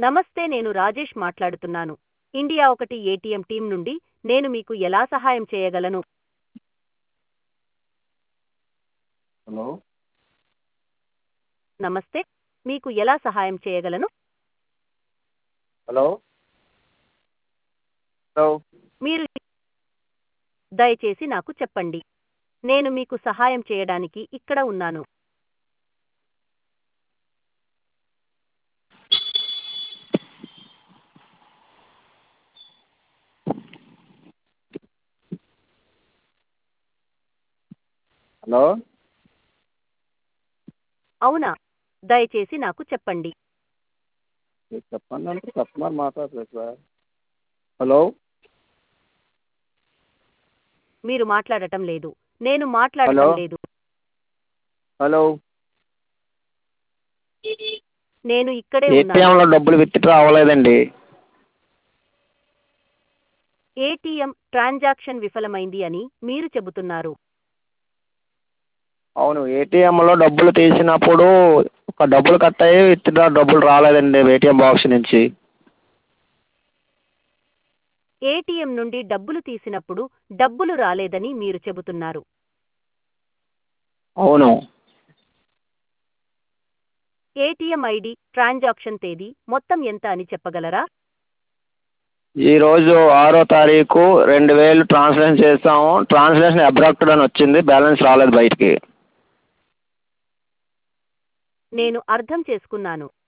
నమస్తే నేను రాజేష్ మాట్లాడుతున్నాను ఇండియా ఒకటి ఏటీఎం టీం నుండి నేను మీకు ఎలా సహాయం చేయగలను హలో నమస్తే మీకు ఎలా సహాయం చేయగలను హలో హలో మీరు దయచేసి నాకు చెప్పండి నేను మీకు సహాయం చేయడానికి ఇక్కడ ఉన్నాను హలో అవునా దయచేసి నాకు చెప్పండి మీరు చెప్పండి అంటే కస్టమర్ మాట్లాడలేదు సార్ హలో మీరు మాట్లాడటం లేదు నేను మాట్లాడటం హలో? లేదు హలో నేను ఇక్కడే ఉన్నాను ఏటీఎంలో డబ్బులు విత్డ్రా అవ్వలేదండి ఏటీఎం ట్రాన్సాక్షన్ విఫలమైంది అని మీరు చెబుతున్నారు అవును ఏటీఎంలో డబ్బులు తీసినప్పుడు ఒక డబ్బులు కట్ అయ్యి విత్డ్రా డబ్బులు రాలేదండి ఏటీఎం బాక్స్ నుంచి ఏటీఎం నుండి డబ్బులు తీసినప్పుడు డబ్బులు రాలేదని మీరు చెబుతున్నారు అవును ఏటీఎం ఐడి ట్రాన్సాక్షన్ తేదీ మొత్తం ఎంత అని చెప్పగలరా ఈరోజు ఆరో తారీఖు రెండు వేలు ట్రాన్స్లేషన్ చేసాము ట్రాన్స్లేషన్ అబ్రాక్టెడ్ అని వచ్చింది బ్యాలెన్స్ రాలేదు బయటికి నేను అర్థం చేసుకున్నాను